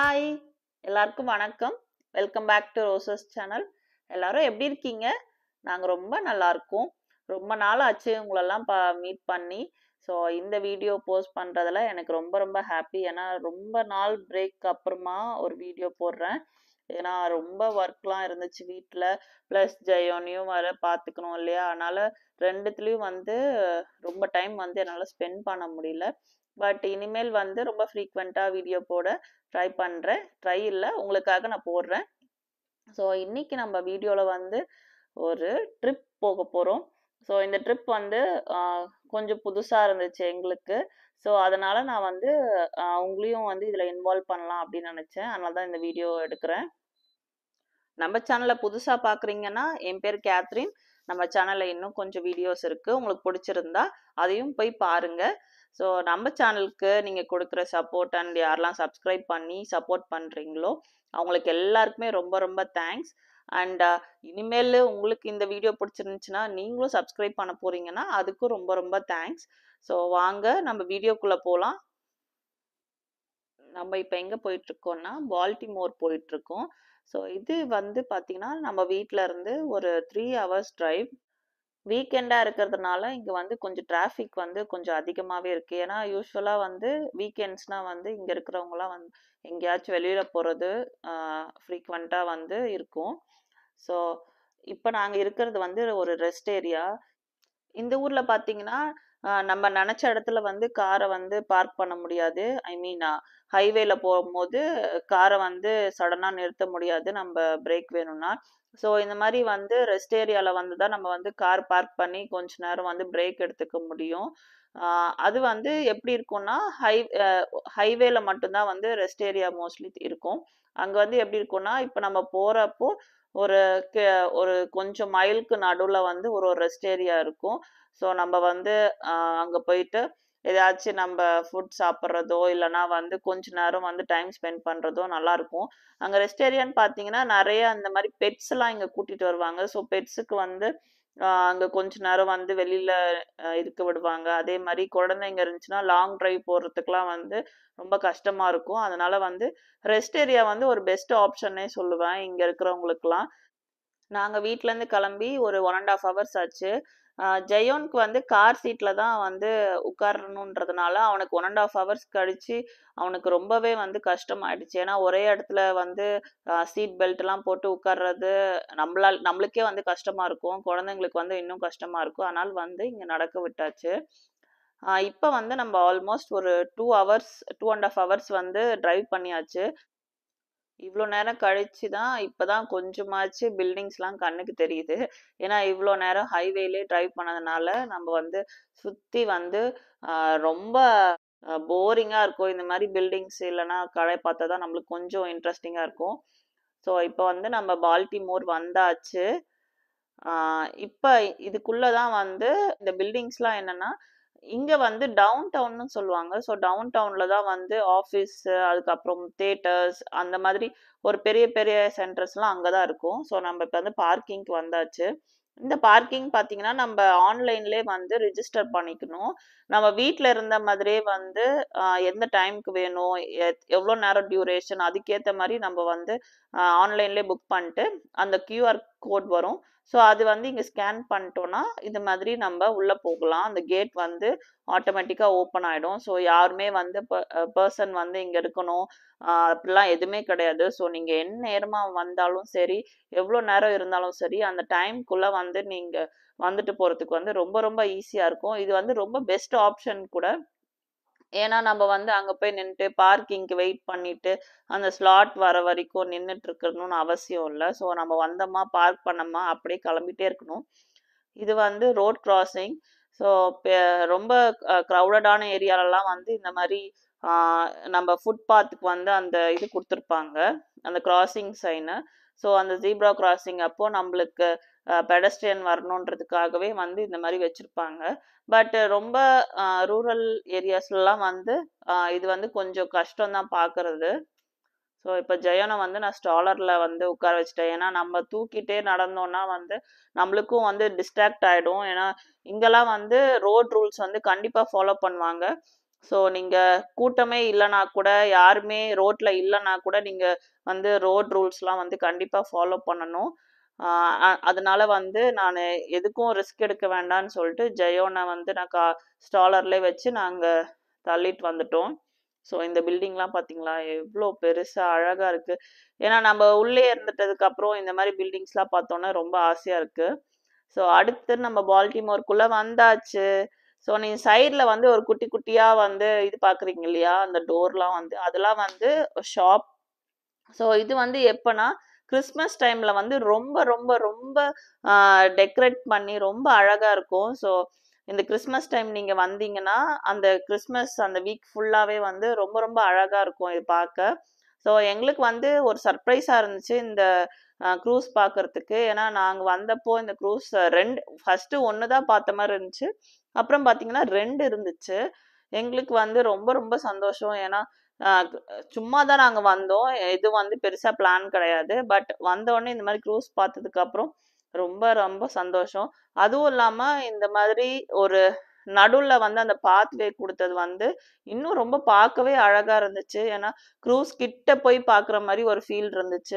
Hi எல்லாருக்கும் வணக்கம் welcome back to roses channel எல்லாரும் எப்படி இருக்கீங்க நாங்கள் ரொம்ப நல்லா இருக்கோம் ரொம்ப நாள் ஆச்சு உங்களெல்லாம் பா மீட் பண்ணி ஸோ இந்த வீடியோ போஸ்ட் பண்ணுறதுல எனக்கு ரொம்ப ரொம்ப ஹாப்பி ஏன்னா ரொம்ப நாள் பிரேக் அப்புறமா ஒரு வீடியோ போடுறேன் ஏன்னா ரொம்ப ஒர்க்லாம் இருந்துச்சு வீட்டில் ப்ளஸ் ஜெயோனையும் வர பார்த்துக்கணும் இல்லையா அதனால் ரெண்டுத்துலேயும் வந்து ரொம்ப டைம் வந்து என்னால் ஸ்பெண்ட் பண்ண முடியல பட் இனிமேல் வந்து ரொம்ப ஃப்ரீக்வெண்ட்டாக வீடியோ போட ட்ரை பண்ணுறேன் ட்ரை இல்லை உங்களுக்காக நான் போடுறேன் ஸோ இன்னைக்கு நம்ம வீடியோவில் வந்து ஒரு ட்ரிப் போக போகிறோம் ஸோ இந்த ட்ரிப் வந்து ஆஹ், கொஞ்சம் புதுசாக இருந்துச்சு எங்களுக்கு ஸோ அதனால நான் வந்து ஆஹ், உங்களையும் வந்து இதில் இன்வால்வ் பண்ணலாம் அப்படின்னு நினச்சேன் அதனால தான் இந்த வீடியோ எடுக்கிறேன் நம்ம சேனலை புதுசாக பார்க்குறீங்கன்னா என் பேர் கேத்ரின் நம்ம சேனலில் இன்னும் கொஞ்சம் வீடியோஸ் இருக்குது உங்களுக்கு பிடிச்சிருந்தா அதையும் போய் பாருங்கள் ஸோ நம்ம சேனலுக்கு நீங்கள் கொடுக்குற சப்போர்ட் அண்ட் யாரெல்லாம் சப்ஸ்கிரைப் பண்ணி சப்போர்ட் பண்ணுறீங்களோ அவங்களுக்கு எல்லாருக்குமே ரொம்ப ரொம்ப தேங்க்ஸ் அண்ட் இனிமேல் உங்களுக்கு இந்த வீடியோ பிடிச்சிருந்துச்சுன்னா நீங்களும் சப்ஸ்கிரைப் பண்ண போறீங்கன்னா அதுக்கும் ரொம்ப ரொம்ப தேங்க்ஸ் ஸோ வாங்க நம்ம வீடியோக்குள்ளே போகலாம் நம்ம இப்போ எங்கே போயிட்டுருக்கோம்னா பால்டிமோர் போயிட்டுருக்கோம் ஸோ இது வந்து பார்த்திங்கன்னா நம்ம வீட்டில் இருந்து ஒரு த்ரீ ஹவர்ஸ் டிரைவ் வீக்கெண்டாக இருக்கிறதுனால இங்கே வந்து கொஞ்சம் டிராஃபிக் வந்து கொஞ்சம் அதிகமாகவே இருக்குது ஏன்னா யூஸ்வலாக வந்து வீக்கெண்ட்ஸ்னால் வந்து இங்கே இருக்கிறவங்களாம் வந்து எங்கேயாச்சும் வெளியில் போகிறது ஃப்ரீக்வெண்ட்டாக வந்து இருக்கும் ஸோ இப்போ நாங்கள் இருக்கிறது வந்து ஒரு ரெஸ்ட் ஏரியா இந்த ஊரில் பார்த்தீங்கன்னா ஆஹ் நம்ம நினச்ச இடத்துல வந்து காரை வந்து பார்க் பண்ண முடியாது ஐ மீன் ஹைவேல போகும்போது காரை வந்து சடனாக நிறுத்த முடியாது நம்ம பிரேக் வேணும்னா ஸோ இந்த மாதிரி வந்து ரெஸ்ட் ஏரியாவில் வந்து தான் நம்ம வந்து கார் பார்க் பண்ணி கொஞ்ச நேரம் வந்து பிரேக் எடுத்துக்க முடியும் ஆஹ் அது வந்து எப்படி இருக்கும்னா ஹை ஹைவேல மட்டும்தான் வந்து ரெஸ்ட் ஏரியா மோஸ்ட்லி இருக்கும் அங்கே வந்து எப்படி இருக்கும்னா இப்போ நம்ம போகிறப்போ ஒரு கே- ஒரு கொஞ்சம் மைலுக்கு நடுவில் வந்து ஒரு ஒரு ரெஸ்ட் ஏரியா இருக்கும் ஸோ நம்ம வந்து அங்கே போயிட்டு ஏதாச்சும் நம்ம ஃபுட் சாப்பிட்றதோ இல்லைன்னா வந்து கொஞ்ச நேரம் வந்து டைம் ஸ்பெண்ட் பண்ணுறதோ நல்லா இருக்கும் அங்கே ரெஸ்ட் ஏரியான்னு பார்த்தீங்கன்னா நிறைய அந்த மாதிரி பெட்ஸ் எல்லாம் இங்கே கூட்டிட்டு வருவாங்க ஸோ பெட்ஸுக்கு வந்து ஆஹ் அங்க கொஞ்ச நேரம் வந்து வெளியில ஆஹ் இருக்க விடுவாங்க அதே மாதிரி குழந்தைங்க இருந்துச்சுன்னா லாங் டிரைவ் போறதுக்குலாம் வந்து ரொம்ப கஷ்டமா இருக்கும் அதனால வந்து ரெஸ்ட் ஏரியா வந்து ஒரு பெஸ்ட் ஆப்ஷன்னே சொல்லுவேன் இங்க இருக்கிறவங்களுக்குலாம் நாங்க வீட்ல இருந்து கிளம்பி ஒரு ஒன் அண்ட் ஆஃப் ஹவர்ஸ் ஆச்சு ஆஹ் ஜெயோனுக்கு வந்து கார் சீட்ல தான் வந்து உட்காரணுன்றதுனால அவனுக்கு ஒன் அண்ட் ஆஃப் ஹவர்ஸ் கழிச்சு அவனுக்கு ரொம்பவே வந்து கஷ்டமாயிடுச்சு ஏன்னா ஒரே இடத்துல வந்து சீட் பெல்ட் எல்லாம் போட்டு உட்கார்றது நம்மளால் நம்மளுக்கே வந்து கஷ்டமா இருக்கும் குழந்தைங்களுக்கு வந்து இன்னும் கஷ்டமா இருக்கும் அதனால வந்து இங்க நடக்க விட்டாச்சு ஆஹ் இப்போ வந்து நம்ம ஆல்மோஸ்ட் ஒரு two hours two and half hours வந்து டிரைவ் பண்ணியாச்சு இவ்வளோ நேரம் கழிச்சு தான் இப்போதான் கொஞ்சமாச்சு பில்டிங்ஸ்லாம் கண்ணுக்கு தெரியுது ஏன்னா இவ்வளோ நேரம் ஹைவேலே டிரைவ் பண்ணதுனால நம்ம வந்து சுற்றி வந்து ஆஹ் ரொம்ப போரிங்காக இருக்கும் இந்த மாதிரி பில்டிங்ஸ் இல்லைன்னா கடை பார்த்தா தான் நம்மளுக்கு கொஞ்சம் இன்ட்ரெஸ்டிங்காக இருக்கும் ஸோ இப்போ வந்து நம்ம பால்டிமோர் வந்தாச்சு ஆஹ் இப்போ இதுக்குள்ள தான் வந்து இந்த பில்டிங்ஸ்லாம் என்னன்னா இங்க வந்து டவுன் டவுன்னு சொல்லுவாங்க ஸோ டவுன் டவுன்ல தான் வந்து ஆஃபீஸ் அதுக்கப்புறம் தேட்டர்ஸ் அந்த மாதிரி ஒரு பெரிய பெரிய சென்டர்ஸ்லாம் அங்கே தான் இருக்கும் ஸோ நம்ம இப்போ வந்து பார்க்கிங்க்கு வந்தாச்சு இந்த பார்க்கிங் பார்த்தீங்கன்னா நம்ம ஆன்லைன்லேயே வந்து ரிஜிஸ்டர் பண்ணிக்கணும் நம்ம வீட்டில் இருந்த மாதிரியே வந்து ஆஹ் எந்த டைம்க்கு வேணும் எத்- எவ்வளோ நேரம் டியூரேஷன் அதுக்கேற்ற மாதிரி நம்ம வந்து ஆன்லைன்லேயே புக் பண்ணிட்டு அந்த கியூஆர் கோட் வரும் ஸோ அது வந்து இங்கே ஸ்கேன் பண்ணிட்டோம்னா இந்த மாதிரி நம்ம உள்ளே போகலாம் அந்த கேட் வந்து ஆட்டோமேட்டிக்காக ஓப்பன் ஆகிடும் ஸோ யாருமே வந்து பர்சன் வந்து இங்கே இருக்கணும் ஆஹ் அப்படிலாம் எதுவுமே கிடையாது ஸோ நீங்கள் என்ன நேரமாக வந்தாலும் சரி எவ்வளோ நேரம் இருந்தாலும் சரி அந்த டைம்குள்ளே வந்து நீங்கள் வந்துட்டு போகிறதுக்கு வந்து ரொம்ப ரொம்ப ஈஸியாக இருக்கும் இது வந்து ரொம்ப பெஸ்ட் ஆப்ஷன் கூட ஏன்னா நம்ம வந்து அங்கே போய் நின்றுட்டு பார்க்கிங்க்கு வெயிட் பண்ணிட்டு அந்த ஸ்லாட் வர வரைக்கும் நின்றுட்டு இருக்கணும்னு அவசியம் இல்லை ஸோ நம்ம வந்தோமா பார்க் பண்ணோமா அப்படியே கிளம்பிட்டே இருக்கணும் இது வந்து ரோட் கிராசிங் ஸோ ரொம்ப க்ரௌடடான ஏரியாலலாம் வந்து இந்த மாதிரி ஆஹ் நம்ம ஃபுட்பாத்துக்கு வந்து அந்த இது கொடுத்துருப்பாங்க அந்த கிராசிங் சைனு ஸோ அந்த ஜீப்ரா கிராசிங் அப்போ நம்மளுக்கு பெடஸ்ட்ரியன் வரணுன்றதுக்காகவே வந்து இந்த மாதிரி வச்சுருப்பாங்க பட் ரொம்ப ரூரல் ஏரியாஸ்லலாம் வந்து ஆஹ் இது வந்து கொஞ்சம் கஷ்டம் தான் பார்க்கறது ஸோ இப்போ ஜெயனை வந்து நான் ஸ்டாலரில் வந்து உட்கார வச்சுட்டேன் ஏன்னா நம்ம தூக்கிட்டே நடந்தோம்னா வந்து நம்மளுக்கும் வந்து டிஸ்ட்ராக்ட் ஆகிடும் ஏன்னா இங்கெல்லாம் வந்து ரோட் ரூல்ஸ் வந்து கண்டிப்பாக ஃபாலோ பண்ணுவாங்க ஸோ நீங்க கூட்டமே இல்லைனா கூட யாருமே ரோட்ல இல்லைனா கூட நீங்க வந்து ரோட் ரூல்ஸ்லாம் வந்து கண்டிப்பா ஃபாலோ பண்ணணும் ஆஹ் அ- அதனால வந்து நான் எதுக்கும் ரிஸ்க் எடுக்க வேண்டாம்னு சொல்லிட்டு ஜெயோனை வந்து நான் கா ஸ்டாலர்லேயே வச்சு நாங்க தள்ளிட்டு வந்துட்டோம் ஸோ இந்த பில்டிங்லாம் பார்த்தீங்களா எவ்வளோ பெருசா அழகா இருக்கு ஏன்னா நம்ம உள்ளே இருந்துட்டதுக்கு அப்புறம் இந்த மாதிரி பில்டிங்ஸ்லாம் பார்த்தோன்னா ரொம்ப ஆசையா இருக்கு ஸோ அடுத்து நம்ம பால்டிமோர்க்குள்ள வந்தாச்சு ஸோ நீ சைடில் வந்து ஒரு குட்டி குட்டியா வந்து இது பார்க்குறீங்க இல்லையா அந்த டோர்லாம் வந்து அதெல்லாம் வந்து ஷாப் ஸோ இது வந்து எப்பனா கிறிஸ்மஸ் டைம்ல வந்து ரொம்ப ரொம்ப ரொம்ப டெக்கரேட் பண்ணி ரொம்ப அழகா இருக்கும் ஸோ இந்த கிறிஸ்மஸ் டைம் நீங்க வந்தீங்கன்னா அந்த கிறிஸ்மஸ் அந்த வீக் ஃபுல்லாவே வந்து ரொம்ப ரொம்ப அழகா இருக்கும் இது பார்க்க ஸோ எங்களுக்கு வந்து ஒரு சர்ப்ரைஸா இருந்துச்சு இந்த க்ரூஸ் பார்க்கறதுக்கு ஏன்னா நாங்க வந்தப்போ இந்த க்ரூஸ் ரெண்டு ஃபர்ஸ்ட் ஒன்று தான் பார்த்த மாதிரி இருந்துச்சு அப்புறம் பார்த்தீங்கன்னா ரெண்டு இருந்துச்சு எங்களுக்கு வந்து ரொம்ப ரொம்ப சந்தோஷம் ஏன்னா ஆஹ் சும்மா தான் நாங்க வந்தோம் இது வந்து பெருசா பிளான் கிடையாது பட் வந்த உடனே இந்த மாதிரி க்ரூஸ் பார்த்ததுக்கு அப்புறம் ரொம்ப ரொம்ப சந்தோஷம் அதுவும் இல்லாம இந்த மாதிரி ஒரு நடுவுல வந்து அந்த பாத்வே கொடுத்தது வந்து இன்னும் ரொம்ப பார்க்கவே அழகா இருந்துச்சு ஏன்னா க்ரூஸ் கிட்ட போய் பார்க்குற மாதிரி ஒரு ஃபீல் இருந்துச்சு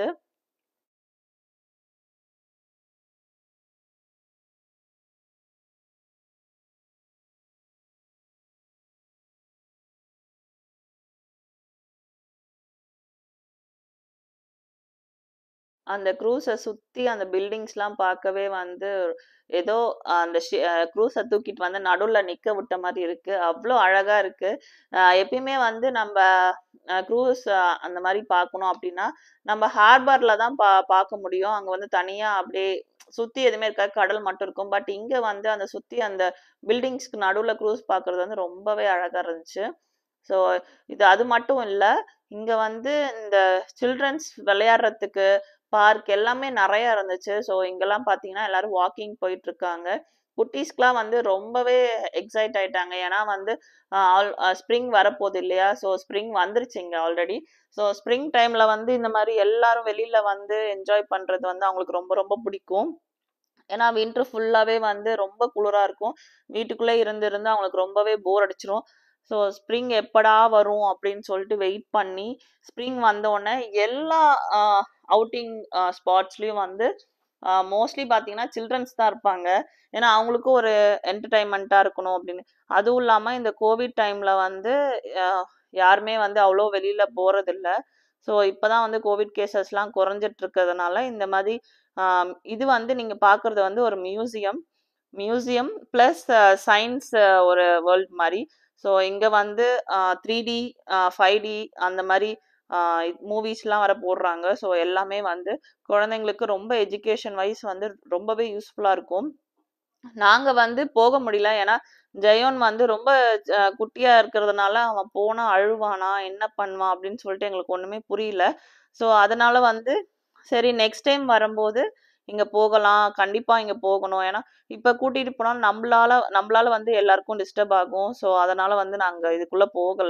அந்த க்ரூஸை சுத்தி அந்த பில்டிங்ஸ்லாம் பார்க்கவே வந்து ஏதோ அந்த க்ரூஸை தூக்கிட்டு வந்து நடுவுல நிக்க விட்ட மாதிரி இருக்கு அவ்வளோ அழகா இருக்கு அஹ் எப்பயுமே வந்து நம்ம க்ரூஸ் அந்த மாதிரி பார்க்கணும் அப்படின்னா நம்ம ஹார்பர்ல தான் பா பார்க்க முடியும் அங்க வந்து தனியா அப்படியே சுத்தி எதுவுமே இருக்காது கடல் மட்டும் இருக்கும் பட் இங்க வந்து அந்த சுத்தி அந்த பில்டிங்ஸ்க்கு நடுவுல க்ரூஸ் பார்க்கிறது வந்து ரொம்பவே அழகா இருந்துச்சு ஸோ இது அது மட்டும் இல்ல இங்க வந்து இந்த சில்ட்ரன்ஸ் விளையாடுறதுக்கு பார்க் எல்லாமே நிறைய இருந்துச்சு ஸோ இங்கெல்லாம் பார்த்தீங்கன்னா எல்லாரும் வாக்கிங் போயிட்டு இருக்காங்க குட்டீஸ்க்குலாம் வந்து ரொம்பவே எக்ஸைட் ஆயிட்டாங்க ஏன்னா வந்து ஸ்ப்ரிங் வரப்போகுது இல்லையா ஸோ ஸ்ப்ரிங் வந்துருச்சு இங்க ஆல்ரெடி ஸோ ஸ்ப்ரிங் டைம்ல வந்து இந்த மாதிரி எல்லாரும் வெளியில வந்து என்ஜாய் பண்றது வந்து அவங்களுக்கு ரொம்ப ரொம்ப பிடிக்கும் ஏன்னா வின்டர் ஃபுல்லாவே வந்து ரொம்ப குளிரா இருக்கும் வீட்டுக்குள்ளே இருந்து இருந்து அவங்களுக்கு ரொம்பவே போர் அடிச்சிரும் ஸோ ஸ்ப்ரிங் எப்படா வரும் அப்படின்னு சொல்லிட்டு வெயிட் பண்ணி ஸ்ப்ரிங் வந்த உடனே எல்லா அவுட்டிங் ஸ்பாட்ஸ்லயும் வந்து மோஸ்ட்லி பார்த்தீங்கன்னா சில்ட்ரன்ஸ் தான் இருப்பாங்க ஏன்னா அவங்களுக்கும் ஒரு என்டர்டைன்மெண்ட்டாக இருக்கணும் அப்படின்னு அதுவும் இல்லாமல் இந்த கோவிட் டைம்ல வந்து ஆஹ் யாருமே வந்து அவ்வளோ வெளியில போறதில்ல ஸோ இப்போதான் வந்து கோவிட் கேசஸ்லாம் குறைஞ்சிட்டு இருக்கிறதுனால இந்த மாதிரி ஆஹ் இது வந்து நீங்க பார்க்கறது வந்து ஒரு மியூசியம் மியூசியம் ப்ளஸ் சயின்ஸ் ஒரு வேர்ல்ட் மாதிரி ஸோ இங்கே வந்து த்ரீ டி ஃபைவ் டி அந்த மாதிரி மூவிஸ்லாம் வர போடுறாங்க ஸோ எல்லாமே வந்து குழந்தைங்களுக்கு ரொம்ப எஜுகேஷன் வைஸ் வந்து ரொம்பவே யூஸ்ஃபுல்லாக இருக்கும் நாங்கள் வந்து போக முடியல ஏன்னா ஜெயோன் வந்து ரொம்ப அஹ், குட்டியா இருக்கிறதுனால அவன் போனா அழுவானா என்ன பண்ணுவான் அப்படின்னு சொல்லிட்டு எங்களுக்கு ஒண்ணுமே புரியல ஸோ அதனால வந்து சரி நெக்ஸ்ட் டைம் வரும்போது இங்க போகலாம் கண்டிப்பா இங்க போகணும் ஏன்னா இப்ப கூட்டிட்டு போனா நம்மளால நம்மளால வந்து எல்லாருக்கும் டிஸ்டர்ப் ஆகும் ஸோ அதனால வந்து நாங்க இதுக்குள்ள போகல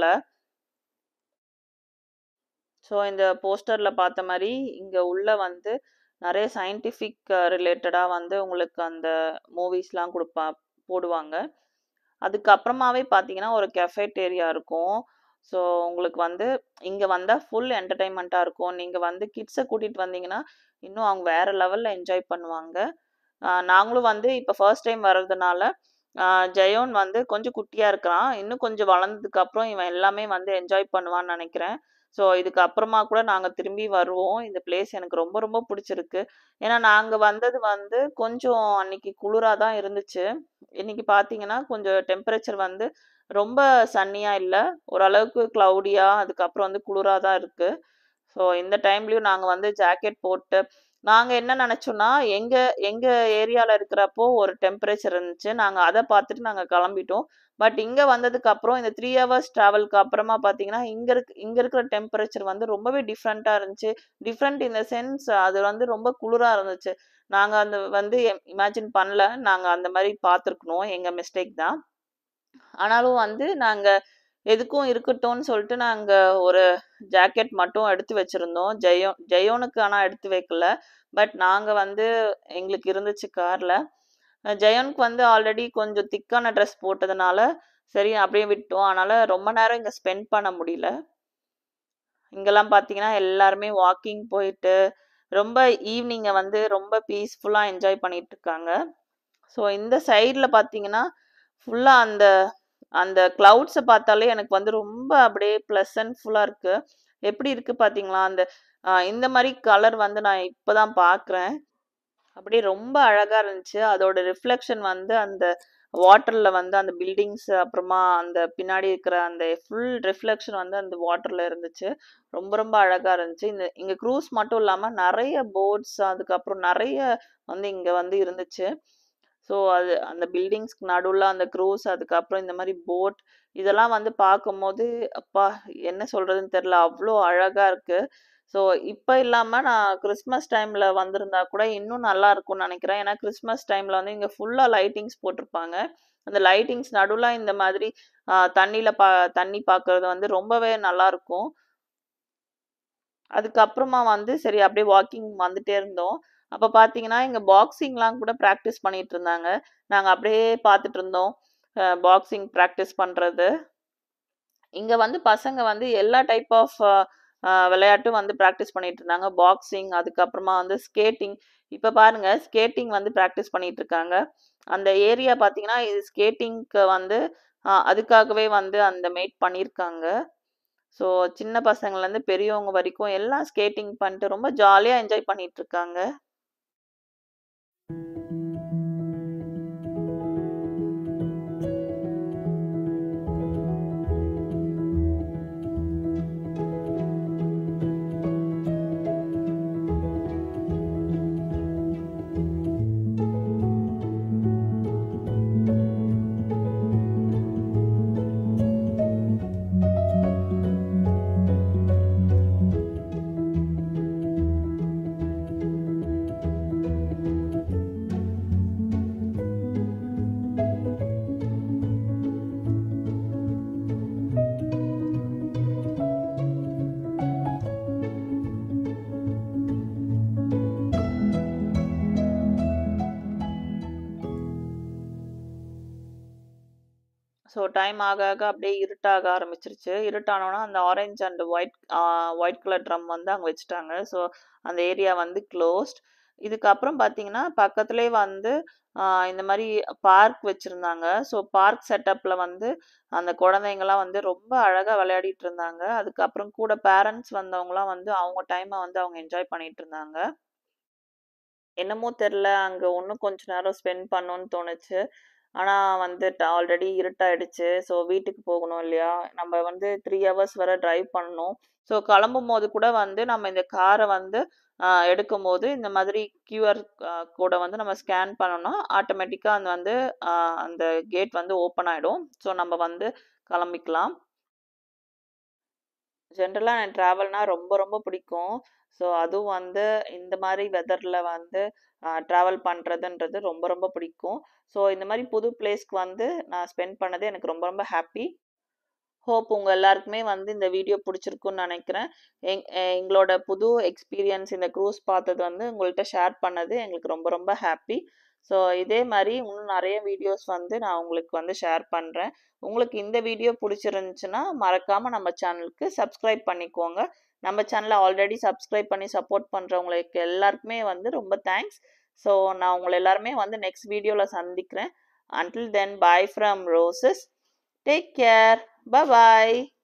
ஸோ இந்த போஸ்டர்ல பார்த்த மாதிரி இங்க உள்ள வந்து நிறைய சயின்டிஃபிக் ரிலேட்டடா வந்து உங்களுக்கு அந்த மூவிஸ்லாம் கொடுப்பா போடுவாங்க அதுக்கப்புறமாவே பார்த்தீங்கன்னா ஒரு கெஃபேட்டேரியா இருக்கும் ஸோ உங்களுக்கு வந்து இங்கே வந்தால் ஃபுல் என்டர்டைன்மெண்ட்டாக இருக்கும் நீங்கள் வந்து கிட்ஸை கூட்டிகிட்டு வந்தீங்கன்னா இன்னும் அவங்க வேற லெவலில் என்ஜாய் பண்ணுவாங்க ஆஹ் நாங்களும் வந்து இப்போ ஃபர்ஸ்ட் டைம் வர்றதுனால ஆஹ் ஜெயோன் வந்து கொஞ்சம் குட்டியாக இருக்கிறான் இன்னும் கொஞ்சம் வளர்ந்ததுக்கு அப்புறம் இவன் எல்லாமே வந்து என்ஜாய் பண்ணுவான்னு நினைக்கிறேன் ஸோ இதுக்கு அப்புறமா கூட நாங்கள் திரும்பி வருவோம் இந்த பிளேஸ் எனக்கு ரொம்ப ரொம்ப பிடிச்சிருக்கு ஏன்னா நாங்கள் வந்தது வந்து கொஞ்சம் அன்னைக்கு குளிராக தான் இருந்துச்சு இன்னைக்கு பார்த்தீங்கன்னா கொஞ்சம் டெம்பரேச்சர் வந்து ரொம்ப சன்னியா இல்லை ஓரளவுக்கு க்ளவுடியா அதுக்கப்புறம் வந்து குளிராக தான் இருக்கு ஸோ இந்த டைம்லயும் நாங்கள் வந்து ஜாக்கெட் போட்டு நாங்கள் என்ன நினச்சோன்னா எங்கள் எங்கள் ஏரியாவில் இருக்கிறப்போ ஒரு டெம்பரேச்சர் இருந்துச்சு நாங்கள் அதை பார்த்துட்டு நாங்கள் கிளம்பிட்டோம் பட் இங்கே வந்ததுக்கு அப்புறம் இந்த த்ரீ ஹவர்ஸ் ட்ராவல்க்கு அப்புறமா பார்த்தீங்கன்னா இங்கே இருக்க இங்கே இருக்கிற டெம்பரேச்சர் வந்து ரொம்பவே டிஃப்ரெண்ட்டாக இருந்துச்சு டிஃப்ரெண்ட் இன் த சென்ஸ் அது வந்து ரொம்ப குளிராக இருந்துச்சு நாங்கள் அந்த வந்து இமேஜின் பண்ணல நாங்கள் அந்த மாதிரி பார்த்துருக்கணும் எங்கள் மிஸ்டேக் தான் ஆனாலும் வந்து நாங்கள் எதுக்கும் இருக்கட்டும்னு சொல்லிட்டு நாங்கள் ஒரு ஜாக்கெட் மட்டும் எடுத்து வச்சிருந்தோம் ஜெயோ ஜெயோனுக்கு ஆனால் எடுத்து வைக்கல பட் நாங்கள் வந்து எங்களுக்கு இருந்துச்சு காரில் ஜெயோனுக்கு வந்து ஆல்ரெடி கொஞ்சம் திக்கான ட்ரெஸ் போட்டதுனால சரி அப்படியே விட்டோம். அதனால ரொம்ப நேரம் இங்க ஸ்பெண்ட் பண்ண முடியல. இங்கலாம் பார்த்தீங்கன்னா, எல்லாருமே வாக்கிங் போயிட்டு, ரொம்ப ஈவ்னிங்க வந்து ரொம்ப பீஸ்ஃபுல்லா என்ஜாய் பண்ணிட்டு இருக்காங்க. ஸோ இந்த சைடுல பார்த்தீங்கன்னா, ஃபுல்லா அந்த அந்த கிளவுட்ஸ பார்த்தாலே எனக்கு வந்து ரொம்ப அப்படியே ப்ளசன்ட்ஃபுல்லா இருக்கு. எப்படி இருக்கு பார்த்தீங்களா? அந்த அ இந்த மாரி கலர் வந்து நான் இப்ப தான் பார்க்குறேன். அப்படியே ரொம்ப அழகா இருந்துச்சு. அதோட ரிஃப்ளெக்ஷன் வந்து அந்த வாட்டர்ல வந்து அந்த பில்டிங்ஸ் அப்புறமா அந்த பின்னாடி இருக்கிற அந்த ஃபுல் ரிஃப்ளெக்ஷன் வந்து அந்த வாட்டர்ல இருந்துச்சு. ரொம்ப ரொம்ப அழகா இருந்துச்சு. இந்த இங்க க்ரூஸ் மட்டும் இல்லாம நெறைய போட்ஸ் அதுக்கப்புறம் நெறைய வந்து இங்க வந்து இருந்துச்சு. ஸோ அது அந்த பில்டிங்ஸ்க்கு நடுவுல அந்த க்ரூஸ் அதுக்கப்புறம் இந்த மாரி போட் இதெல்லாம் வந்து பார்க்கும்போது, அப்பா என்ன சொல்றதுன்னு தெரியல. அவ்ளோ அழகா இருக்கு. ஸோ இப்ப இல்லாம நான் கிறிஸ்மஸ் டைம்ல வந்திருந்தா கூட இன்னும் நல்லா இருக்கும்னு நெனைக்கிறேன். ஏன்னா கிறிஸ்மஸ் டைம்ல வந்து இங்க ஃபுல்லா லைட்டிங்ஸ் போட்டிருப்பாங்க. அந்த லைட்டிங்ஸ் நடுவுல இந்த மாதிரி அ தண்ணீல பா தண்ணி பார்க்கறது வந்து ரொம்பவே நல்லாருக்கும். அதுக்கப்புறமா வந்து சரி அப்படியே வாக்கிங் வந்துட்டே இருந்தோம். அப்ப பார்த்தீங்கன்னா, இங்க பாக்ஸிங்லாம் கூட பிராக்டிஸ் பண்ணிட்டு இருந்தாங்க. நாங்க அப்படியே பார்த்துட்டு இருந்தோம். அ பாக்ஸிங் பிராக்டிஸ் பண்றது. இங்க வந்து பசங்க வந்து எல்லா டைப் ஆஃப் அ அ விளையாட்டும் வந்து பிராக்டிஸ் பண்ணிட்டு இருந்தாங்க. பாக்ஸிங் அதுக்கப்புறமா வந்து ஸ்கேட்டிங். இப்ப பாருங்க ஸ்கேட்டிங் வந்து பிராக்டிஸ் பண்ணிட்டு இருக்காங்க. அந்த ஏரியா பார்த்தீங்கன்னா, இது ஸ்கேட்டிங்க்கு வந்து அ அதுக்காகவே வந்து அந்த மேட் பண்ணியிருக்காங்க. ஸோ சின்ன பசங்கள்லேருந்து பெரியவங்க வரைக்கும் எல்லாம் ஸ்கேட்டிங் பண்ணிட்டு ரொம்ப ஜாலியா என்ஜாய் பண்ணிட்டு இருக்காங்க. ஸோ டைம் ஆக ஆக அப்படியே இருட்டாக ஆரம்பிச்சிருச்சு. இருட்டானோன அந்த orange and white uh white colour drum வந்து அங்க வச்சுட்டாங்க. ஸோ அந்த ஏரியா வந்து க்ளோஸ்ட். இதுக்கப்புறம் பார்த்தீங்கன்னா, பக்கத்திலேயே வந்து அ இந்த மாரி பார்க் வச்சிருந்தாங்க. ஸோ பார்க் செட்டப்ல வந்து அந்த குழந்தைங்கலாம் வந்து ரொம்ப அழகா விளையாடிட்டு இருந்தாங்க. அதுக்கப்புறம் கூட பேரண்ட்ஸ் வந்தவங்கலாம் வந்து அவங்க டைம வந்து அவங்க என்ஜாய் பண்ணிட்டு இருந்தாங்க. என்னமோ தெரியல, அங்க இன்னும் கொஞ்ச நேரம் ஸ்பெண்ட் பண்ணணும்னு தோணுச்சு. ஆனா வந்துட்டு ஆல்ரெடி இருட்டாயிடுச்சு. ஸோ வீட்டுக்கு போகணும் இல்லையா? நம்ம வந்து 3 ஹவர்ஸ் வர டிரைவ் பண்ணணும். ஸோ கிளம்பும்போது கூட வந்து நம்ம இந்த கார வந்து அ எடுக்கும்போது இந்த மாதிரி கியூஆர் அ கோட வந்து நம்ம ஸ்கேன் பண்ணோம்னா, ஆட்டோமேட்டிக்கா அது வந்து அ அந்த கேட் வந்து ஓப்பன் ஆயிடும். ஸோ நம்ம வந்து கிளம்பிக்கலாம். ஜென்ரலா எனக்கு ட்ராவல்னா ரொம்ப ரொம்ப பிடிக்கும். ஸோ அதுவும் வந்து இந்த மாரி வெதர்ல வந்து அ ட்ராவல் பண்றதுன்றது ரொம்ப ரொம்ப பிடிக்கும். ஸோ இந்த மாரி புது பிளேஸ்க்கு வந்து நான் ஸ்பெண்ட் பண்ணது எனக்கு ரொம்ப ரொம்ப ஹேப்பி. ஹோப் உங்க எல்லாருக்குமே வந்து இந்த வீடியோ பிடிச்சிருக்கும்னு நெனைக்கிறேன். எங் எங்களோட புது எக்ஸ்பீரியன்ஸ் இந்த க்ரூஸ் பார்த்தது வந்து உங்கள்ட்ட ஷேர் பண்ணது எங்களுக்கு ரொம்ப ரொம்ப ஹேப்பி. ஸோ இதே மாரி இன்னும் நெறைய வீடியோஸ் வந்து நான் உங்களுக்கு வந்து ஷேர் பண்றேன். உங்களுக்கு இந்த வீடியோ பிடிச்சிருந்துச்சுன்னா, மறக்காம நம்ம சேனலுக்கு சப்ஸ்கிரைப் பண்ணிக்கோங்க. நம்ம சேனல ஆல்ரெடி சப்ஸ்கிரைப் பண்ணி சப்போர்ட் பண்றவங்களுக்கு எல்லாருக்குமே வந்து ரொம்ப தேங்க்ஸ். ஸோ நான் உங்கள எல்லாருமே வந்து நெக்ஸ்ட் வீடியோல சந்திக்கிறேன். Until then bye from roses. Take care. Bye bye.